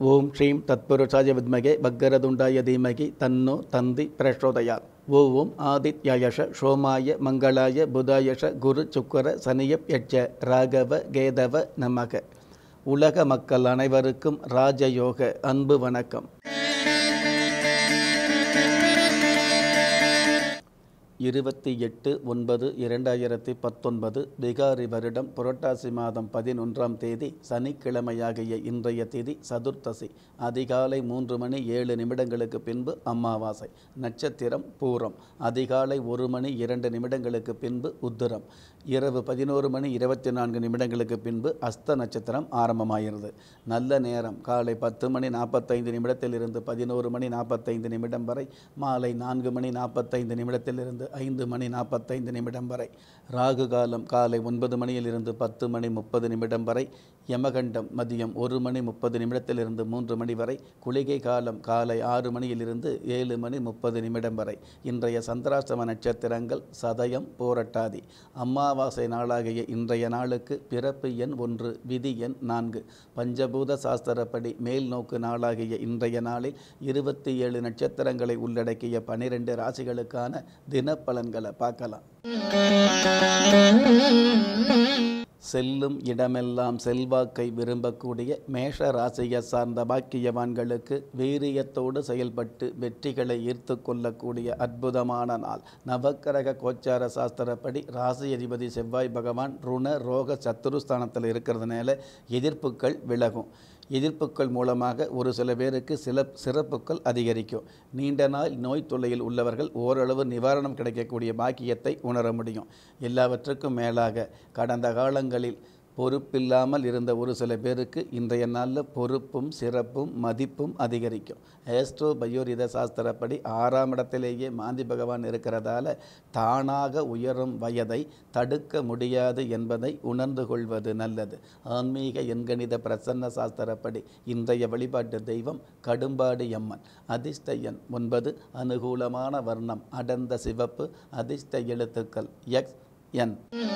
ஓம் ஸ்ரீம் தத்புருஷாய வித்மகே பக்கரதுண்டாய தீமகி தன்னோ தந்தி பிரச்சோதயாத் ஓம் ஆதித்யாயஷ சோமாய மங்களாய புதாயஷ குரு சுக்கர சனியப் யட்ச ராகவ கேதவ நமக உலக மக்கள் அனைவருக்கும் ராஜயோக அன்பு வணக்கம் இருபத்தி எட்டு ஒன்பது இரண்டாயிரத்தி பத்தொன்பது பிகாரி வருடம் புரட்டாசி மாதம் பதினொன்றாம் தேதி சனிக்கிழமையாகிய இன்றைய தேதி சதுர்த்தசி அதிகாலை மூன்று மணி ஏழு நிமிடங்களுக்கு பின்பு அமாவாசை நட்சத்திரம் பூரம் அதிகாலை ஒரு மணி இரண்டு நிமிடங்களுக்கு பின்பு உத்திரம் இரவு பதினோரு மணி இருபத்தி நான்கு நிமிடங்களுக்கு பின்பு அஸ்த நட்சத்திரம் ஆரம்பமாகிறது நல்ல நேரம் காலை பத்து மணி நாற்பத்தைந்து நிமிடத்திலிருந்து பதினோரு மணி நாற்பத்தைந்து நிமிடம் வரை மாலை நான்கு மணி நாற்பத்தைந்து நிமிடத்திலிருந்து ஐந்து மணி நாற்பத்தைந்து நிமிடம் வரை ராகு காலம் காலை ஒன்பது மணியிலிருந்து பத்து மணி முப்பது நிமிடம் வரை யமகண்டம் மதியம் ஒரு மணி முப்பது நிமிடத்திலிருந்து மூன்று மணி வரை குளிகை காலம் காலை ஆறு மணியிலிருந்து ஏழு மணி முப்பது நிமிடம் வரை இன்றைய சந்திராஷ்டம நட்சத்திரங்கள் சதயம் போரட்டாதி அமாவாசை நாளாகிய இன்றைய நாளுக்கு பிறப்பு எண் ஒன்று விதி எண் நான்கு பஞ்சபூத சாஸ்திரப்படி மேல் நோக்கு நாளாகிய இன்றைய நாளில் இருபத்தி ஏழு நட்சத்திரங்களை உள்ளடக்கிய பனிரெண்டு ராசிகளுக்கான தினப்பலன்களை பார்க்கலாம் செல்லும் இடமெல்லாம் செல்வாக்கை விரும்பக்கூடிய மேஷ ராசியை சார்ந்த பாக்கியவான்களுக்கு வீரியத்தோடு செயல்பட்டு வெற்றிகளை ஈர்த்து கொள்ளக்கூடிய அற்புதமான நாள் நவக்கிரக கோச்சார சாஸ்திரப்படி ராசி அதிபதி செவ்வாய் பகவான் ருண ரோக சத்துருஸ்தானத்தில் இருக்கிறதுனால எதிர்ப்புகள் விலகும் எதிர்ப்புகள் மூலமாக ஒரு சில பேருக்கு சில சிறப்புகள் அதிகரிக்கும் நீண்ட நாள் நோய் தொல்லையில் உள்ளவர்கள் ஓரளவு நிவாரணம் கிடைக்கக்கூடிய பாக்கியத்தை உணர முடியும் எல்லாவற்றுக்கும் மேலாக கடந்த காலங்களில் பொறுப்பில்லாமல் இருந்த ஒரு சில பேருக்கு இன்றைய நாளில் பொறுப்பும் சிறப்பும் மதிப்பும் அதிகரிக்கும் ஏஸ்ட்ரோ பயோரித சாஸ்திரப்படி ஆறாம் இடத்திலேயே மாந்தி பகவான் இருக்கிறதால தானாக உயரும் வயதை தடுக்க முடியாது என்பதை உணர்ந்து கொள்வது நல்லது ஆன்மீக எண்கணித பிரசன்ன சாஸ்திரப்படி இன்றைய வழிபாட்டு தெய்வம் கடும்பாடி அம்மன் அதிர்ஷ்ட எண் ஒன்பது அனுகூலமான வர்ணம் அடர்ந்த சிவப்பு அதிர்ஷ்ட எழுத்துக்கள் எக்ஸ் என்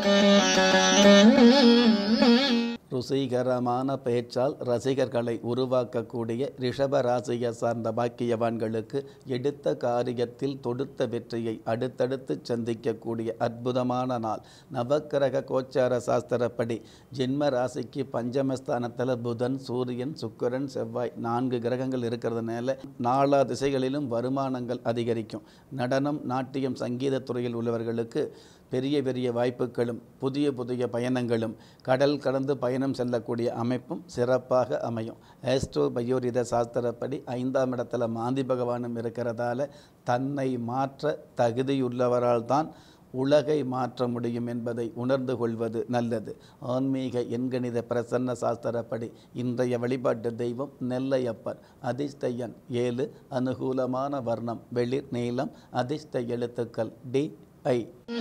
ருசிகரமான பேச்சால் ரசிகர்களை உருவாக்கக்கூடிய ரிஷப ராசியை சார்ந்த பாக்கியவான்களுக்கு எடுத்த காரியத்தில் தொடுத்த வெற்றியை அடுத்தடுத்து சந்திக்கக்கூடிய அற்புதமான நாள் நவக்கிரக கோச்சார சாஸ்திரப்படி ஜென்ம ராசிக்கு பஞ்சமஸ்தானத்தில் புதன் சூரியன் சுக்கிரன் செவ்வாய் நான்கு கிரகங்கள் இருக்கிறதுனால நாலா திசைகளிலும் வருமானங்கள் அதிகரிக்கும் நடனம் நாட்டியம் சங்கீதத் துறையில் உள்ளவர்களுக்கு பெரிய பெரிய வாய்ப்புகளும் புதிய புதிய பயணங்களும் கடல் கடந்து பயணம் செல்லக்கூடிய அமைப்பும் சிறப்பாக அமையும் ஆஸ்ட்ரோ பயோரித சாஸ்திரப்படி ஐந்தாம் இடத்துல மாந்தி பகவானும் இருக்கிறதால தன்னை மாற்ற தகுதியுள்ளவரால் தான் உலகை மாற்ற முடியும் என்பதை உணர்ந்து கொள்வது நல்லது ஆன்மீக எண்கணித பிரசன்ன சாஸ்திரப்படி இன்றைய வழிபாட்டு தெய்வம் நெல்லையப்பர் அதிர்ஷ்ட எண் ஏழு அனுகூலமான வர்ணம் வெளிர் நீளம் அதிர்ஷ்ட எழுத்துக்கள் டி ஐ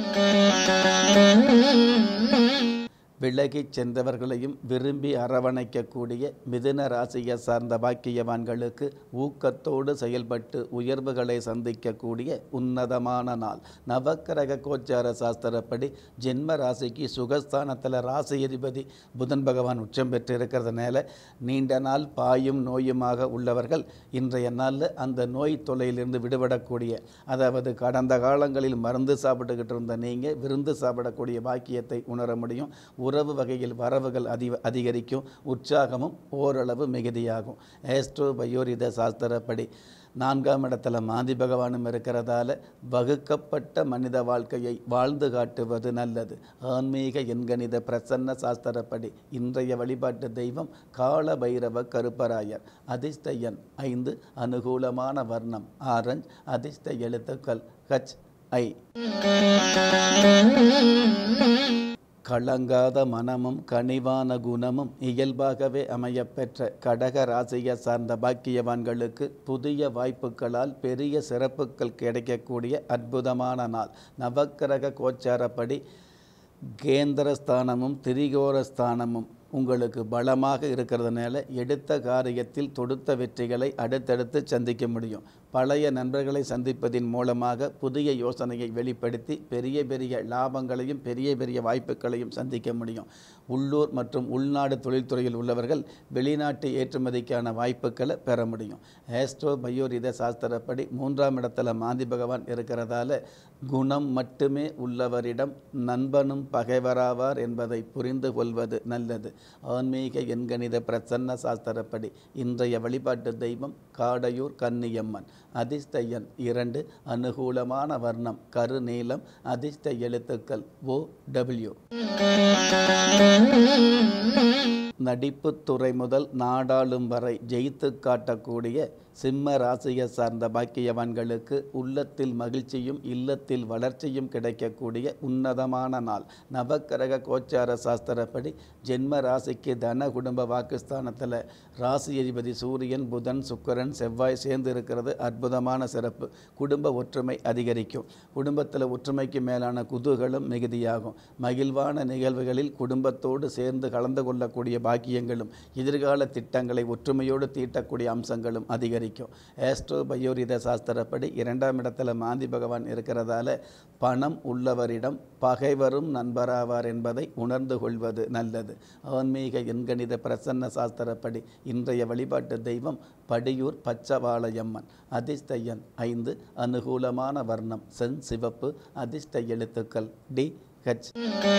விலகிச் சென்றவர்களையும் விரும்பி அரவணைக்கக்கூடிய மிதுன ராசியை சார்ந்த பாக்கியவான்களுக்கு ஊக்கத்தோடு செயல்பட்டு உயர்வுகளை சந்திக்கக்கூடிய உன்னதமான நாள் நவக்கிரக கோச்சார சாஸ்திரப்படி ஜென்ம ராசிக்கு சுகஸ்தானத்தில் ராசி அதிபதி புதன் பகவான் உச்சம் பெற்று இருக்கிறதுனால நீண்ட நாள் பாயும் நோயுமாக உள்ளவர்கள் இன்றைய நாளில் அந்த நோய் தொல்லையிலிருந்து விடுபடக்கூடிய அதாவது கடந்த காலங்களில் மருந்து சாப்பிட்டுக்கிட்டு இருந்த நீங்கள் விருந்து சாப்பிடக்கூடிய பாக்கியத்தை உணர முடியும் உறவு வகையில் வரவுகள் அதி அதிகரிக்கும் உற்சாகமும் ஓரளவு மிகுதியாகும் ஏஸ்ட்ரோ பயோரித சாஸ்திரப்படி நான்காம் இடத்துல மாந்தி பகவானும் இருக்கிறதால வகுக்கப்பட்ட மனித வாழ்க்கையை வாழ்ந்து காட்டுவது நல்லது ஆன்மீக எண்கணித பிரசன்ன சாஸ்திரப்படி இன்றைய வழிபாட்டு தெய்வம் கால பைரவ கருப்பராயர் அதிர்ஷ்ட எண் ஐந்து அனுகூலமான வர்ணம் ஆரஞ்ச் அதிர்ஷ்ட எழுத்துக்கள் ஹச் ஐ கலங்காத மனமும் கனிவான குணமும் இயல்பாகவே அமையப்பெற்ற கடக ராசியை சார்ந்த பாக்கியவான்களுக்கு புதிய வாய்ப்புகளால் பெரிய சிறப்புகள் கிடைக்கக்கூடிய அற்புதமான நாள் நவக்கிரக கோச்சாரப்படி கேந்திரஸ்தானமும் திரிகோரஸ்தானமும் உங்களுக்கு பலமாக இருக்கிறதுனால எடுத்த காரியத்தில் தொடுத்த வெற்றிகளை அடுத்தடுத்து சந்திக்க முடியும் பழைய நண்பர்களை சந்திப்பதின் மூலமாக புதிய யோசனையை வெளிப்படுத்தி பெரிய பெரிய லாபங்களையும் பெரிய பெரிய வாய்ப்புகளையும் சந்திக்க முடியும் உள்ளூர் மற்றும் உள்நாடு தொழில்துறையில் உள்ளவர்கள் வெளிநாட்டு ஏற்றுமதிக்கான வாய்ப்புகளை பெற முடியும் ஆஸ்ட்ரோ பயோரித சாஸ்திரப்படி மூன்றாம் இடத்துல மாந்தி பகவான் இருக்கிறதால குணம் மட்டுமே உள்ளவரிடம் நண்பனும் பகைவராவார் என்பதை புரிந்து கொள்வது நல்லது ஆன்மீக எண்கணித பிரசன்ன சாஸ்திரப்படி இன்றைய வழிபாட்டு தெய்வம் காடையூர் கன்னியம்மன் அதிர்ஷ்ட எண் இரண்டு அனுகூலமான வர்ணம் கருநீலம் அதிர்ஷ்ட எழுத்துக்கள் ஓ டபிள்யூ நடிப்புத் துறை முதல் நாடாளும் வரை ஜெயித்து காட்டக்கூடிய சிம்ம ராசியை சார்ந்த பாக்கியவான்களுக்கு உள்ளத்தில் மகிழ்ச்சியும் இல்லத்தில் வளர்ச்சியும் கிடைக்கக்கூடிய உன்னதமான நாள் நவக்கிரக கோச்சார சாஸ்திரப்படி ஜென்ம ராசிக்கு தன குடும்ப வாக்குஸ்தானத்தில் ராசி அதிபதி சூரியன் புதன் சுக்கிரன் செவ்வாய் சேர்ந்து இருக்கிறது அற்புதமான சிறப்பு குடும்ப ஒற்றுமை அதிகரிக்கும் குடும்பத்தில் ஒற்றுமைக்கு மேலான குதூகலம் மிகுதியாகும் மகிழ்வான நிகழ்வுகளில் குடும்பத்தோடு சேர்ந்து கலந்து கொள்ளக்கூடிய பாக்கியங்களும் எதிர்கால திட்டங்களை ஒற்றுமையோடு தீட்டக்கூடிய அம்சங்களும் அதிகரிக்கும் ஆஸ்ட்ரோ பயோரித சாஸ்திரப்படி இரண்டாம் இடத்துல மாந்தி பகவான் இருக்கிறதால பணம் உள்ளவரிடம் பகைவரும் நண்பராவார் என்பதை உணர்ந்து கொள்வது நல்லது ஆன்மீக எண்கணித பிரசன்ன சாஸ்திரப்படி இன்றைய வழிபாட்டு தெய்வம் படியூர் பச்சவாளையம்மன் அதிர்ஷ்ட எண் ஐந்து அனுகூலமான வர்ணம் சென் சிவப்பு அதிர்ஷ்ட எழுத்துக்கள் டி ஹெச்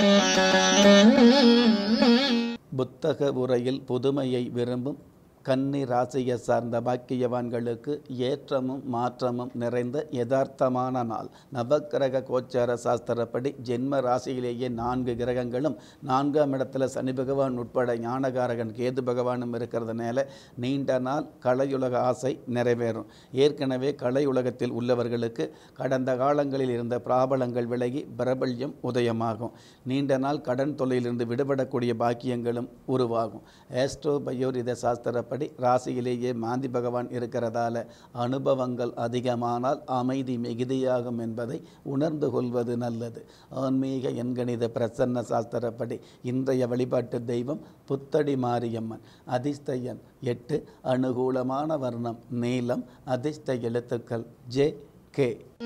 புத்தக உரையில் புதுமையை விரும்பும் கன்னி ராசியை சார்ந்த பாக்கியவான்களுக்கு ஏற்றமும் மாற்றமும் நிறைந்த யதார்த்தமான நாள் நவக்கிரக கோச்சார சாஸ்திரப்படி ஜென்ம ராசியிலேயே நான்கு கிரகங்களும் நான்காம் இடத்துல சனி பகவான் உட்பட ஞானகாரகன் கேது பகவானும் இருக்கிறதுனால நீண்ட நாள் கலையுலக ஆசை நிறைவேறும் ஏற்கனவே கலையுலகத்தில் உள்ளவர்களுக்கு கடந்த காலங்களில் இருந்த பிராபலங்கள் விலகி பிரபல்யம் உதயமாகும் நீண்ட நாள் கடன் தொல்லையிலிருந்து விடுபடக்கூடிய பாக்கியங்களும் உருவாகும் ஆஸ்ட்ரோ பயோரித சாஸ்திரப்படி ராசியிலேயே மாந்தி பகவான் இருக்கிறதால அனுபவங்கள் அதிகமானால் அமைதி மிகுதியாகும் என்பதை உணர்ந்து கொள்வது நல்லது ஆன்மீக எண்கணித பிரசன்ன சாஸ்திரப்படி இன்றைய வழிபாட்டு தெய்வம் புத்தடி மாரியம்மன் அதிர்ஷ்ட எண் எட்டு அனுகூலமான வர்ணம் நீலம் அதிர்ஷ்ட எழுத்துக்கள் ஜே கே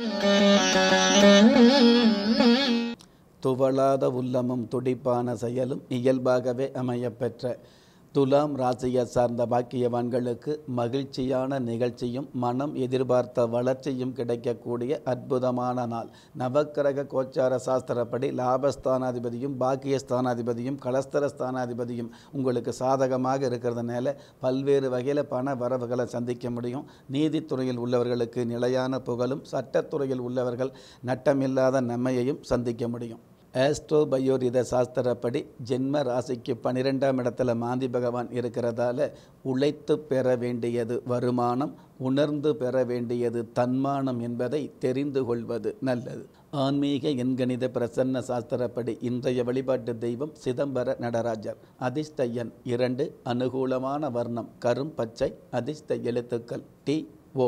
துவளாத உள்ளமும் துடிப்பான செயலும் இயல்பாகவே அமையப்பெற்ற துலாம் ராசியை சார்ந்த பாக்கியவான்களுக்கு மகிழ்ச்சியான நிகழ்ச்சியும் மனம் எதிர்பார்த்த வளர்ச்சியும் கிடைக்கக்கூடிய அற்புதமான நாள் நவக்கிரக கோச்சார சாஸ்திரப்படி லாபஸ்தானாதிபதியும் பாக்கியஸ்தானாதிபதியும் கலஸ்தர ஸ்தானாதிபதியும் உங்களுக்கு சாதகமாக இருக்கிறதுனால பல்வேறு வகையில் பண வரவுகளை சந்திக்க முடியும் நீதித்துறையில் உள்ளவர்களுக்கு நிலையான புகழும் சட்டத்துறையில் உள்ளவர்கள் நட்டமில்லாத நன்மையையும் சந்திக்க முடியும் ஆஸ்ட்ரோ பயோரித சாஸ்திரப்படி ஜென்ம ராசிக்கு பன்னிரெண்டாம் இடத்துல மாந்தி பகவான் இருக்கிறதால உழைத்து பெற வேண்டியது வருமானம் உணர்ந்து பெற வேண்டியது தன்மானம் என்பதை தெரிந்து கொள்வது நல்லது ஆன்மீக எண்கணித பிரசன்ன சாஸ்திரப்படி இன்றைய வழிபாட்டு தெய்வம் சிதம்பர நடராஜர் அதிர்ஷ்ட எண் இரண்டு அனுகூலமான வர்ணம் கரும் பச்சை அதிர்ஷ்ட எழுத்துக்கள் டி ஓ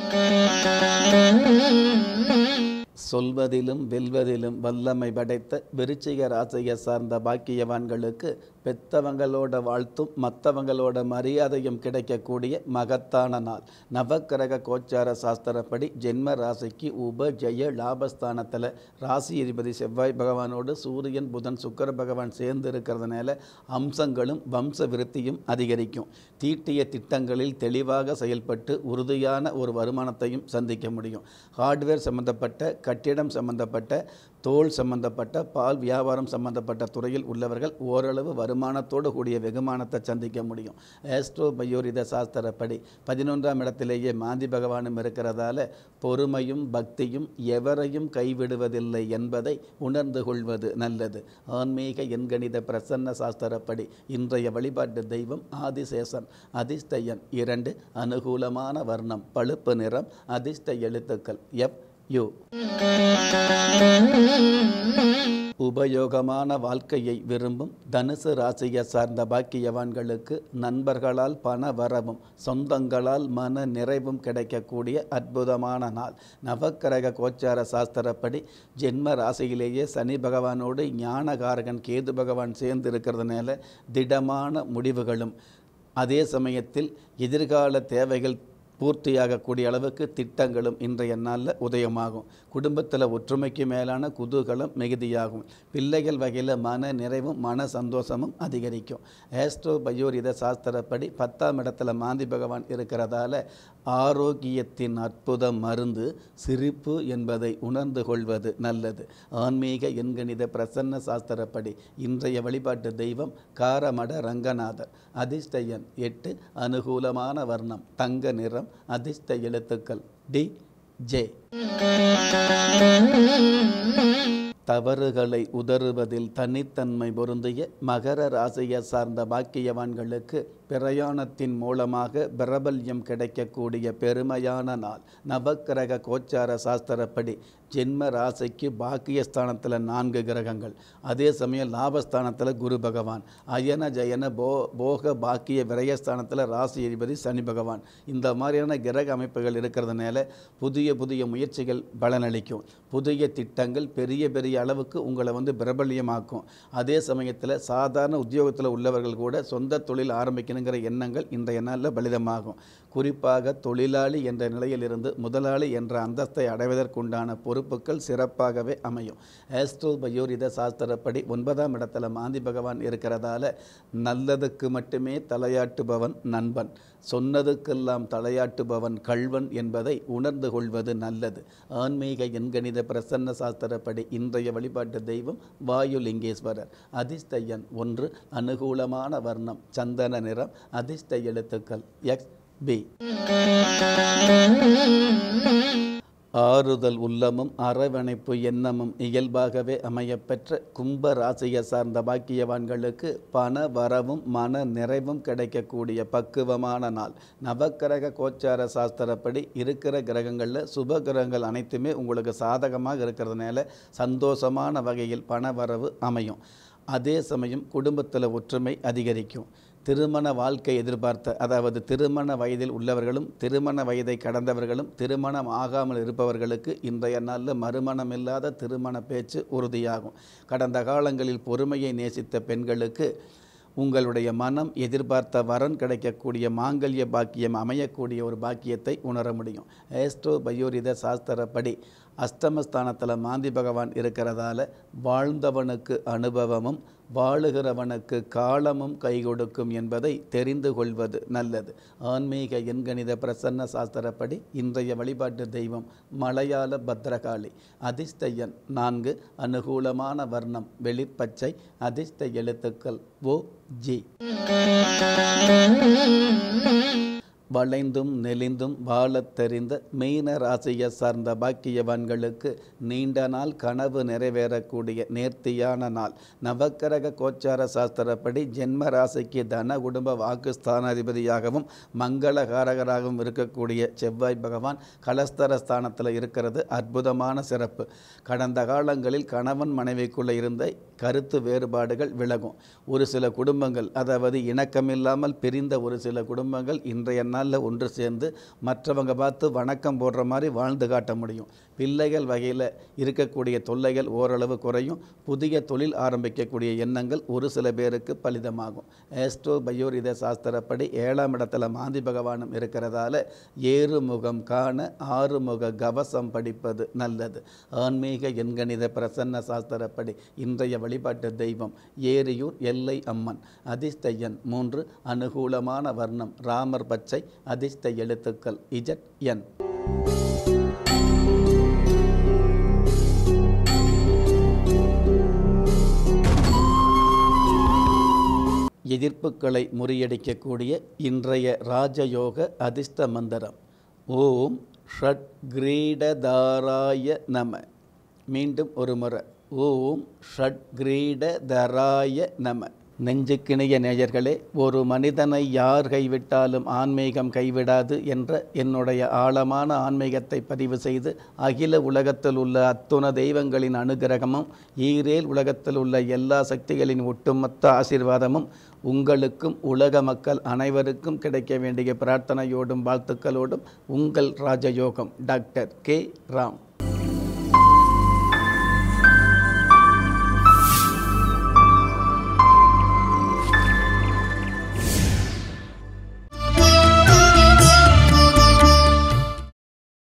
சொல்வதிலும் வெல்வதிலும் வல்லமை படைத்த விருச்சிக ராசியை சார்ந்த பாக்கியவான்களுக்கு பெத்தவங்களோட வாழ்த்தும் மற்றவங்களோட மரியாதையும் கிடைக்கக்கூடிய மகத்தான நாள் நவக்கிரக கோச்சார சாஸ்திரப்படி ஜென்ம ராசிக்கு உப ஜெய லாபஸ்தானத்தில் ராசி அதிபதி செவ்வாய் பகவானோடு சூரியன் புதன் சுக்கர பகவான் சேர்ந்து இருக்கிறதுனால அம்சங்களும் வம்ச விருத்தியும் அதிகரிக்கும் தீட்டிய திட்டங்களில் தெளிவாக செயல்பட்டு உறுதியான ஒரு வருமானத்தையும் சந்திக்க முடியும் ஹார்ட்வேர் சம்பந்தப்பட்ட கட்டிடம் சம்பந்தப்பட்ட தோல் சம்பந்தப்பட்ட பால் வியாபாரம் சம்பந்தப்பட்ட துறையில் உள்ளவர்கள் ஓரளவு வருமானத்தோடு கூடிய வெகுமானத்தை சந்திக்க முடியும் ஆஸ்ட்ரோ பயோரித சாஸ்திரப்படி பதினொன்றாம் இடத்திலேயே மாந்தி பகவானும் இருக்கிறதால பொறுமையும் பக்தியும் எவரையும் கைவிடுவதில்லை என்பதை உணர்ந்து கொள்வது நல்லது ஆன்மீக எண்கணித பிரசன்ன சாஸ்திரப்படி இன்றைய வழிபாட்டு தெய்வம் ஆதிசேஷன் அதிர்ஷ்ட எண் இரண்டு அனுகூலமான வர்ணம் பழுப்பு நிறம் அதிர்ஷ்ட எழுத்துக்கள் எஃப் யு உபயோகமான வாழ்க்கையை விரும்பும் தனுசு ராசியை சார்ந்த பாக்கியவான்களுக்கு நண்பர்களால் பண வரவும் சொந்தங்களால் மன நிறைவும் கிடைக்கக்கூடிய அற்புதமான நாள் நவக்கிரக கோச்சார சாஸ்திரப்படி ஜென்ம ராசியிலேயே சனி பகவானோடு ஞானகாரகன் கேது பகவான் சேர்ந்து இருக்கிறதுனால திடமான முடிவுகளும் அதே சமயத்தில் எதிர்கால தேவைகள் பூர்த்தியாகக்கூடிய அளவுக்கு திட்டங்களும் இன்றைய நாளில் உதயமாகும் குடும்பத்தில் ஒற்றுமைக்கு மேலான குதூகலம் மிகுதியாகும் பிள்ளைகள் வகையில் மன நிறைவும் மன சந்தோஷமும் அதிகரிக்கும் ஆஸ்ட்ரோ பயோரித சாஸ்திரப்படி பத்தாம் இடத்துல மாந்தி பகவான் இருக்கிறதால ஆரோக்கியத்தின் அற்புத மருந்து சிரிப்பு என்பதை உணர்ந்து கொள்வது நல்லது ஆன்மீக எண்கணித பிரசன்ன சாஸ்திரப்படி இன்றைய வழிபாட்டு தெய்வம் காரமட ரங்கநாதர் அதிர்ஷ்ட எண் எட்டு அனுகூலமான வர்ணம் தங்க நிறம் அதிர்ஷ்ட எழுத்துக்கள் டி ஜே தவறுகளை உதறுவதில் தனித்தன்மை பொருந்திய மகர ராசியை சார்ந்த பாக்கியவான்களுக்கு பிரயாணத்தின் மூலமாக பிரபல்யம் கிடைக்கக்கூடிய பெருமையான நாள் நவக்கிரக கோச்சார சாஸ்திரப்படி ஜென்ம ராசிக்கு பாக்கியஸ்தானத்தில் நான்கு கிரகங்கள் அதே சமயம் லாபஸ்தானத்தில் குரு பகவான் அயன ஜயன போ போக பாக்கிய விரயஸ்தானத்தில் ராசி அதிபதி சனி பகவான் இந்த மாதிரியான கிரக அமைப்புகள் இருக்கிறதுனால புதிய புதிய முயற்சிகள் பலனளிக்கும் புதிய திட்டங்கள் பெரிய பெரிய அளவுக்கு உங்களை வந்து பிரபல்யமாக்கும் அதே சமயத்தில் சாதாரண உத்தியோகத்தில் உள்ளவர்கள் கூட சொந்த தொழில் ஆரம்பிக்கணுங்கிற எண்ணங்கள் இன்றைய நாளில் பலிதமாகும் குறிப்பாக தொழிலாளி என்ற நிலையிலிருந்து முதலாளி என்ற அந்தஸ்தை அடைவதற்குண்டான பொறுப்புகள் சிறப்பாகவே அமையும் ஆஸ்ட்ரோ பயோரித சாஸ்திரப்படி ஒன்பதாம் இடத்துல மாந்தி பகவான் இருக்கிறதால நல்லதுக்கு மட்டுமே தலையாட்டுபவன் நண்பன் சொன்னதுக்கெல்லாம் தலையாட்டுபவன் கள்வன் என்பதை உணர்ந்து கொள்வது நல்லது ஆன்மீக எண்கணித பிரசன்ன சாஸ்திரப்படி இன்றைய வழிபாட்டு தெய்வம் வாயுலிங்கேஸ்வரர் அதிர்ஷ்ட எண் ஒன்று அனுகூலமான வர்ணம் சந்தன நிறம் அதிர்ஷ்ட எழுத்துக்கள் எக்ஸ் பி ஆறுதல் உள்ளமும் அரவணைப்பு எண்ணமும் இயல்பாகவே அமையப்பெற்ற கும்ப ராசியை சார்ந்த பாக்கியவான்களுக்கு பண வரவும் மன நிறைவும் கிடைக்கக்கூடிய பக்குவமான நாள் நவக்கிரக கோச்சார சாஸ்திரப்படி இருக்கிற கிரகங்களில் சுப கிரகங்கள் அனைத்துமே உங்களுக்கு சாதகமாக இருக்கிறதுனால சந்தோஷமான வகையில் பண வரவு அமையும் அதே சமயம் குடும்பத்தில் ஒற்றுமை அதிகரிக்கும் திருமண வாழ்க்கை எதிர்பார்த்த அதாவது திருமண வயதில் உள்ளவர்களும் திருமண வயதை கடந்தவர்களும் திருமணம் ஆகாமல் இருப்பவர்களுக்கு இன்றைய நாளில் மறுமணம் இல்லாத திருமண பேச்சு உறுதியாகும் கடந்த காலங்களில் பொறுமையை நேசித்த பெண்களுக்கு உங்களுடைய மனம் எதிர்பார்த்த வரன் கிடைக்கக்கூடிய மாங்கல்ய பாக்கியம் அமையக்கூடிய ஒரு பாக்கியத்தை உணர முடியும் ஏஸ்ட்ரோ பயோரித சாஸ்திரப்படி அஷ்டமஸ்தானத்தில் மாந்தி பகவான் இருக்கிறதால வாழ்ந்தவனுக்கு அனுபவமும் வாழுகிறவனுக்கு காலமும் கை கொடுக்கும் என்பதை தெரிந்து கொள்வது நல்லது ஆன்மீக எண்கணித பிரசன்ன சாஸ்திரப்படி இன்றைய வழிபாட்டு தெய்வம் மலையாள பத்ரகாளி அதிர்ஷ்ட எண் நான்கு அனுகூலமான வர்ணம் வெளிர்பச்சை அதிர்ஷ்ட எழுத்துக்கள் ஓ ஜி வளைந்தும் நெளிந்தும் வாழத் தெரிந்த மீன ராசியை சார்ந்த பாக்கியவான்களுக்கு நீண்ட நாள் கனவு நிறைவேறக்கூடிய நேர்த்தியான நாள் நவக்கிரக கோச்சார சாஸ்திரப்படி ஜென்ம ராசிக்கு தன குடும்ப வாக்கு ஸ்தானாதிபதியாகவும் மங்களகாரகராகவும் இருக்கக்கூடிய செவ்வாய் பகவான் கலஸ்தர ஸ்தானத்தில் இருக்கிறது அற்புதமான சிறப்பு கடந்த காலங்களில் கணவன் மனைவிக்குள்ளே இருந்த கருத்து வேறுபாடுகள் விலகும் ஒரு சில குடும்பங்கள் அதாவது இணக்கமில்லாமல் பிரிந்த ஒரு சில குடும்பங்கள் இன்றைய நாளில் ஒன்று சேர்ந்து மற்றவங்க பார்த்து வணக்கம் போடுற மாதிரி வாழ்ந்து காட்ட முடியும் பிள்ளைகள் வகையில் இருக்கக்கூடிய தொல்லைகள் ஓரளவு குறையும் புதிய தொழில் ஆரம்பிக்கக்கூடிய எண்ணங்கள் ஒரு சில பேருக்கு பலிதமாகும் ஏஸ்ட்ரோ பயோரித சாஸ்திரப்படி ஏழாம் இடத்துல மாந்தி பகவானும் இருக்கிறதால ஏறுமுகம் காண ஆறுமுக கவசம் படிப்பது நல்லது ஆன்மீக எண்கணித பிரசன்ன சாஸ்திரப்படி இன்றைய வழிபாட்டு தெய்வம் ஏரியூர் எல்லை அம்மன் அதிர்ஷ்ட எண் மூன்று அனுகூலமான வர்ணம் ராமர் பச்சை அதிர்ஷ்ட எழுத்துக்கள் இஜட் என் எதிர்ப்புகளை முறியடிக்கக்கூடிய இன்றைய ராஜயோக அதிர்ஷ்ட மந்திரம் ஓம் ஷட் கிரீடதாராய நம மீண்டும் ஒரு முறை ஓம் ஷட் கிரீடதராய நம நெஞ்சுக்கிணைய நேயர்களே ஒரு மனிதனை யார் கைவிட்டாலும் ஆன்மீகம் கைவிடாது என்ற என்னுடைய ஆழமான ஆன்மீகத்தை பதிவு செய்து அகில உலகத்தில் உள்ள அத்துண தெய்வங்களின் அனுகிரகமும் ஈரேல் உலகத்தில் உள்ள எல்லா சக்திகளின் ஒட்டுமொத்த ஆசீர்வாதமும் உங்களுக்கும் உலக மக்கள் அனைவருக்கும் கிடைக்க வேண்டிய பிரார்த்தனையோடும் வாழ்த்துக்களோடும் உங்கள் ராஜயோகம் டாக்டர் கே ராம்